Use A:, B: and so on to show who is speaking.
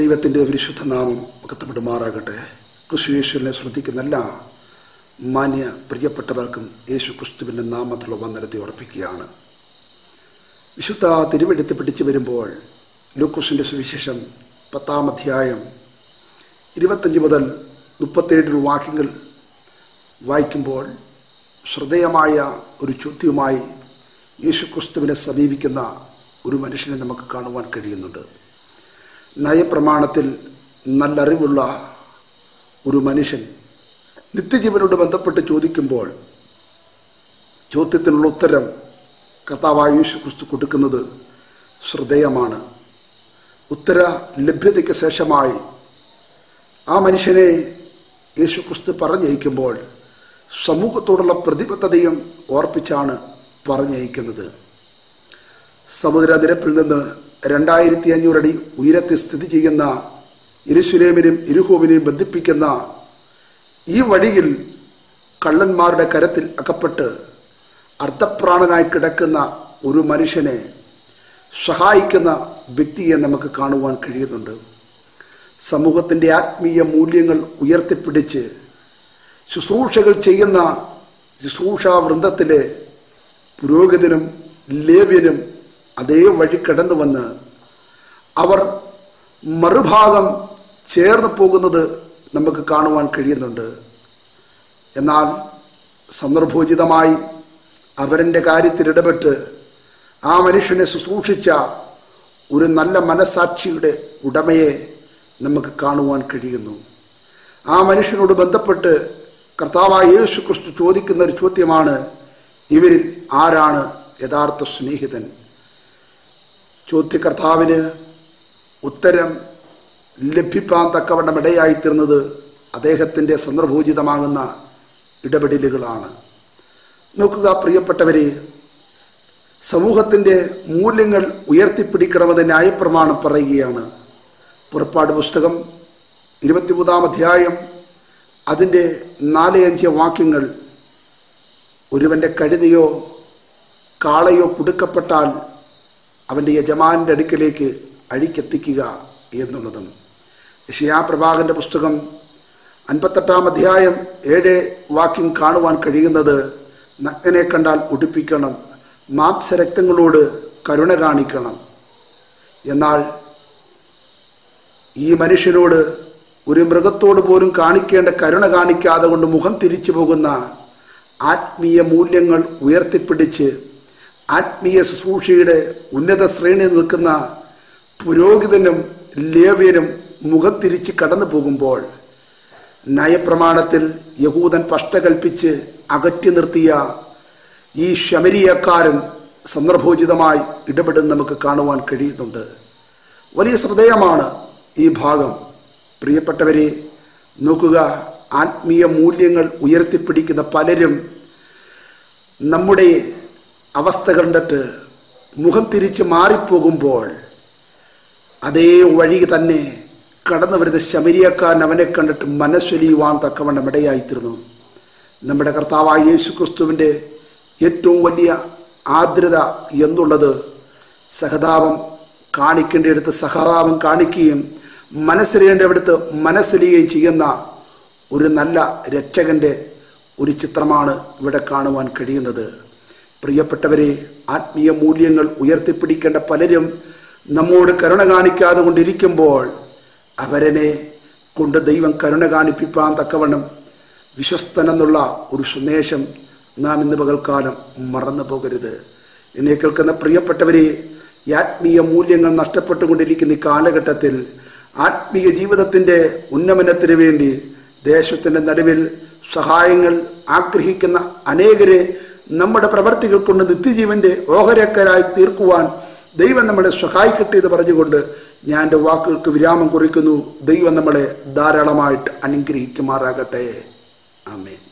A: ദൈവത്തിൻ്റെ വിശുദ്ധ നാമം കത്തപ്പെടുമാറാകട്ടെ ക്രിസ്തുയേശുവിനെ ശ്രദ്ധിക്കുന്ന എല്ലാ മാന്യ പ്രിയപ്പെട്ടവർക്കും യേശു ക്രിസ്തുവിൻ്റെ നാമത്തിലുള്ള വന്ദനത്തെ ഉറപ്പിക്കുകയാണ് വിശുദ്ധ തിരുവെടുത്ത് പിടിച്ചു വരുമ്പോൾ ലൂക്കോസിൻ്റെ സുവിശേഷം പത്താം അധ്യായം ഇരുപത്തഞ്ച് മുതൽ മുപ്പത്തേഴ് വാക്യങ്ങൾ വായിക്കുമ്പോൾ ശ്രദ്ധേയമായ ഒരു ചോദ്യവുമായി യേശു ക്രിസ്തുവിനെ സമീപിക്കുന്ന ഒരു മനുഷ്യനെ നമുക്ക് കാണുവാൻ കഴിയുന്നുണ്ട് നയപ്രമാണത്തിൽ നല്ലറിവുള്ള ഒരു മനുഷ്യൻ നിത്യജീവനോട് ബന്ധപ്പെട്ട് ചോദിക്കുമ്പോൾ ചോദ്യത്തിനുള്ള ഉത്തരം കർത്താവായ യേശു ക്രിസ്തു കൊടുക്കുന്നത് ശ്രദ്ധേയമാണ് ഉത്തര ലഭ്യതയ്ക്ക് ശേഷമായി ആ മനുഷ്യനെ യേശു ക്രിസ്തു പറഞ്ഞയക്കുമ്പോൾ സമൂഹത്തോടുള്ള പ്രതിബദ്ധതയും ഓർപ്പിച്ചാണ് പറഞ്ഞയക്കുന്നത് സമുദ്രനിരപ്പിൽ നിന്ന് രണ്ടായിരത്തി അഞ്ഞൂറടി ഉയരത്തിൽ സ്ഥിതി ചെയ്യുന്ന ഇരുസുലേമിനെയും ഇരുഹോവിനെയും ബന്ധിപ്പിക്കുന്ന ഈ വഴിയിൽ കള്ളന്മാരുടെ കരത്തിൽ അകപ്പെട്ട് അർദ്ധപ്രാണനായി കിടക്കുന്ന ഒരു മനുഷ്യനെ സഹായിക്കുന്ന വ്യക്തിയെ നമുക്ക് കാണുവാൻ കഴിയുന്നുണ്ട് സമൂഹത്തിൻ്റെ ആത്മീയ മൂല്യങ്ങൾ ഉയർത്തിപ്പിടിച്ച് ശുശ്രൂഷകൾ ചെയ്യുന്ന ശുശ്രൂഷാ വൃന്ദത്തിലെ പുരോഹിതനും ലേവ്യനും അതേ വഴി കടന്നു വന്ന് അവർ മറുഭാഗം ചേർന്ന് പോകുന്നത് നമുക്ക് കാണുവാൻ കഴിയുന്നുണ്ട് എന്നാൽ സന്ദർഭോചിതമായി അവരൻ്റെ കാര്യത്തിൽ ഇടപെട്ട് ആ മനുഷ്യനെ ശുശ്രൂഷിച്ച ഒരു നല്ല മനസാക്ഷിയുടെ ഉടമയെ നമുക്ക് കാണുവാൻ കഴിയുന്നു ആ മനുഷ്യനോട് ബന്ധപ്പെട്ട് കർത്താവായ യേശു ക്രിസ്തു ചോദിക്കുന്ന ഒരു ചോദ്യമാണ് ഇവരിൽ ആരാണ് യഥാർത്ഥ സ്നേഹിതൻ ചോദ്യകർത്താവിന് ഉത്തരം ലഭിപ്പാൻ തക്കവണ്ണം ഇടയായിത്തീർന്നത് അദ്ദേഹത്തിൻ്റെ സന്ദർഭോചിതമാകുന്ന ഇടപെടലുകളാണ് നോക്കുക പ്രിയപ്പെട്ടവരെ സമൂഹത്തിൻ്റെ മൂല്യങ്ങൾ ഉയർത്തിപ്പിടിക്കണമെന്ന് ന്യായപ്രമാണം പറയുകയാണ് പുറപ്പാട് പുസ്തകം ഇരുപത്തിമൂന്നാം അധ്യായം അതിൻ്റെ നാല് അഞ്ച് വാക്യങ്ങൾ ഒരുവൻ്റെ കഴുതയോ കാളയോ കുടുക്കപ്പെട്ടാൽ അവൻ്റെ യജമാൻ്റെ അടുക്കലേക്ക് അഴിക്കെത്തിക്കുക എന്നുള്ളതും യശയാ പ്രഭാകൻ്റെ പുസ്തകം അൻപത്തെട്ടാം അധ്യായം ഏഴ് വാക്യം കാണുവാൻ കഴിയുന്നത് നഗ്നനെ കണ്ടാൽ ഉടുപ്പിക്കണം മാംസരക്തങ്ങളോട് കരുണ കാണിക്കണം എന്നാൽ ഈ മനുഷ്യനോട് ഒരു മൃഗത്തോട് പോലും കാണിക്കേണ്ട കരുണ കാണിക്കാതെ കൊണ്ട് മുഖം തിരിച്ചു പോകുന്ന ആത്മീയ മൂല്യങ്ങൾ ഉയർത്തിപ്പിടിച്ച് ആത്മീയ ശുശ്രൂഷയുടെ ഉന്നത ശ്രേണിയിൽ നിൽക്കുന്ന പുരോഹിതനും ലേവ്യനും മുഖം തിരിച്ച് കടന്നു പോകുമ്പോൾ നയപ്രമാണത്തിൽ യഹൂദൻ പഷ്ട കൽപ്പിച്ച് അകറ്റി നിർത്തിയ ഈ ശമരിയക്കാരൻ സന്ദർഭോചിതമായി ഇടപെടുന്ന നമുക്ക് കാണുവാൻ കഴിയുന്നുണ്ട് വലിയ ശ്രദ്ധേയമാണ് ഈ ഭാഗം പ്രിയപ്പെട്ടവരെ നോക്കുക ആത്മീയ മൂല്യങ്ങൾ ഉയർത്തിപ്പിടിക്കുന്ന പലരും നമ്മുടെ അവസ്ഥ കണ്ടിട്ട് മുഖം തിരിച്ച് മാറിപ്പോകുമ്പോൾ അതേ വഴി തന്നെ കടന്നു വരുന്ന ശമരിയക്കാരൻ അവനെ കണ്ടിട്ട് മനസ്വലിയുവാൻ തക്കവണ്ണം ഇടയായിത്തീർന്നു നമ്മുടെ കർത്താവായ യേശു ക്രിസ്തുവിൻ്റെ ഏറ്റവും വലിയ ആർദ്രത എന്നുള്ളത് സഹതാപം കാണിക്കേണ്ടിയെടുത്ത് സഹതാപം കാണിക്കുകയും മനസ്സിലേണ്ടടുത്ത് മനസ്സിലിയുകയും ചെയ്യുന്ന ഒരു നല്ല രക്ഷകൻ്റെ ഒരു ചിത്രമാണ് ഇവിടെ കാണുവാൻ കഴിയുന്നത് പ്രിയപ്പെട്ടവരെ ആത്മീയ മൂല്യങ്ങൾ ഉയർത്തിപ്പിടിക്കേണ്ട പലരും നമ്മോട് കരുണ കാണിക്കാതെ കൊണ്ടിരിക്കുമ്പോൾ അവരനെ കൊണ്ട് ദൈവം കരുണ കാണിപ്പിപ്പാൻ തക്കവണ്ണം വിശ്വസ്തനെന്നുള്ള ഒരു സന്ദേശം നാം ഇന്ന് പകൽക്കാലം മറന്നു പോകരുത് എന്നെ കേൾക്കുന്ന പ്രിയപ്പെട്ടവരെ ഈ ആത്മീയ മൂല്യങ്ങൾ നഷ്ടപ്പെട്ടുകൊണ്ടിരിക്കുന്ന ഈ കാലഘട്ടത്തിൽ ആത്മീയ ജീവിതത്തിൻ്റെ ഉന്നമനത്തിന് വേണ്ടി ദേശത്തിൻ്റെ നടുവിൽ സഹായങ്ങൾ ആഗ്രഹിക്കുന്ന അനേകരെ നമ്മുടെ പ്രവർത്തികൾ കൊണ്ട് നിത്യജീവന്റെ ഓഹരക്കരായി തീർക്കുവാൻ ദൈവം നമ്മളെ സഹായിക്കട്ടെ എന്ന് പറഞ്ഞുകൊണ്ട് ഞാൻ എൻ്റെ വാക്കുകൾക്ക് വിരാമം കുറിക്കുന്നു ദൈവം നമ്മളെ ധാരാളമായിട്ട് അനുഗ്രഹിക്കുമാറാകട്ടെ ആമേൻ